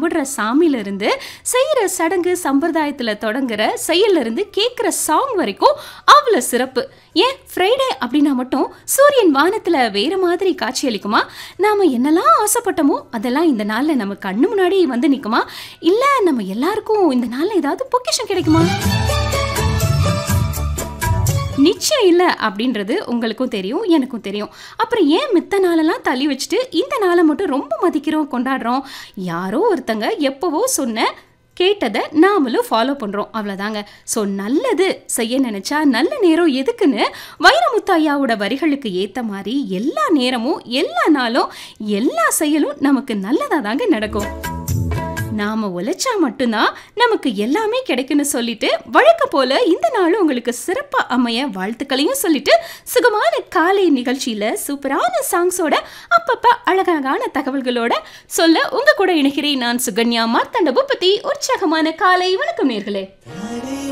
கும்பிடுற சாமியில இருந்து செய்யற சடங்கு சம்பிரதாயத்துல தொடங்குற செயல்ல இருந்து கேட்குற சாங் வரைக்கும் அவ்வளோ சிறப்பு ஏன் ஃப்ரைடே அப்படின்னா மட்டும் சூரியன் வானத்துல வேற மாதிரி காட்சியளிக்குமா நாம என்னெல்லாம் ஆசைப்பட்டோமோ அதெல்லாம் இந்த நாள்ல நம்ம கண்ணு முன்னாடி வந்து நிக்குமா இல்ல நம்ம எல்லாருக்கும் இந்த நாள்ல ஏதாவது பொக்கிஷம் கிடைக்குமா நிச்சயம் இல்லை அப்படின்றது உங்களுக்கும் தெரியும் எனக்கும் தெரியும் அப்புறம் ஏன் மித்த நாளெல்லாம் தள்ளி வச்சுட்டு இந்த நாளை மட்டும் ரொம்ப மதிக்கிறோம் கொண்டாடுறோம் யாரோ ஒருத்தங்க எப்போவோ சொன்ன கேட்டதை நாமளும் ஃபாலோ பண்ணுறோம் அவ்வளோதாங்க ஸோ நல்லது செய்ய நினச்சா நல்ல நேரம் எதுக்குன்னு வைரமுத்து ஐயாவோட வரிகளுக்கு ஏற்ற மாதிரி எல்லா நேரமும் எல்லா நாளும் எல்லா செயலும் நமக்கு நல்லதாக தாங்க நடக்கும் நாம உழைச்சா மட்டும்தான் நமக்கு எல்லாமே கிடைக்கும்னு சொல்லிட்டு வழக்கம் போல இந்த நாளும் உங்களுக்கு சிறப்பா அமைய வாழ்த்துக்களையும் சொல்லிட்டு சுகமான காலை நிகழ்ச்சியில சூப்பரான சாங்ஸோட அப்பப்ப அழகழகான தகவல்களோட சொல்ல உங்க கூட இணைகிறேன் நான் சுகன்யா மார்த்தண்ட பூபதி உற்சாகமான காலை வணக்கம் நேர்களே